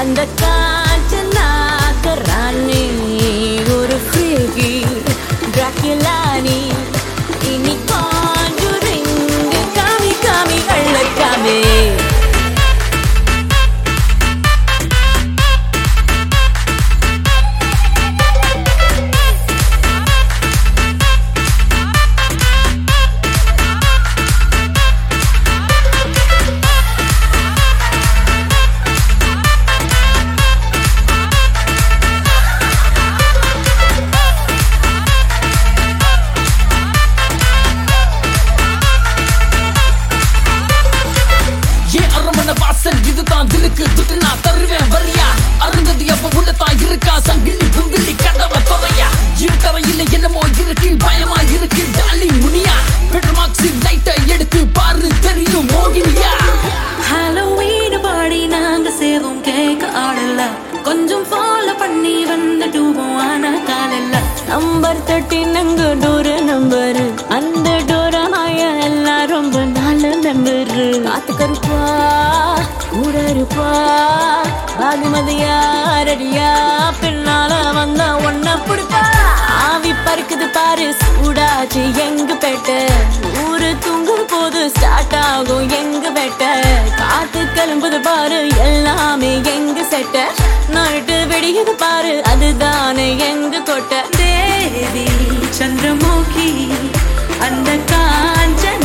அந்த காஞ்சனா கரானி ஒரு ஃப்ரீகி டிராக்குலானி இனி காஞ்சுரிங் காமி காமி கள்ளக்காமே ஏன் அரமண வாசல் இதுதான் திருக்கு துட்டு நான் தருவேன் வரியா அருந்தது எப்ப உள்ளதான் இருக்கா சங்கிலி புங்கிலி கதவ தொலையா இருட்டறையில என்னமோ இருக்கு பயமா இருக்கு டாலி முனியா பெட்ரோமாக்சி லைட்டை எடுத்து பாரு தெரியும் மோகினியா ஹாலோவீன் பாடி நாங்க சேவும் கேட்க ஆடல கொஞ்சம் ஃபாலோ பண்ணி வந்துடுவோம் ஆனா காலையில நம்பர் தேர்ட்டி நாங்க டோர நம்பர் அந்த டோர மாய எல்லாம் ரொம்ப நல்ல நம்பர் காத்து கருப்பா கூட இருப்பா பாகுமதியா ரெடியா பின்னால வந்தா ஒன்ன பிடிப்பா ஆவி பறக்குது பாரு சூடாச்சு எங்க பெட்ட ஊரு தூங்கும் போது ஸ்டார்ட் ஆகும் எங்க வெட்ட காத்து கிளம்புது பாரு எல்லாமே எங்க செட்ட நைட்டு வெடிக்குது பாரு அதுதானே எங்க கொட்ட தேவி சந்திரமுகி அந்த காஞ்சன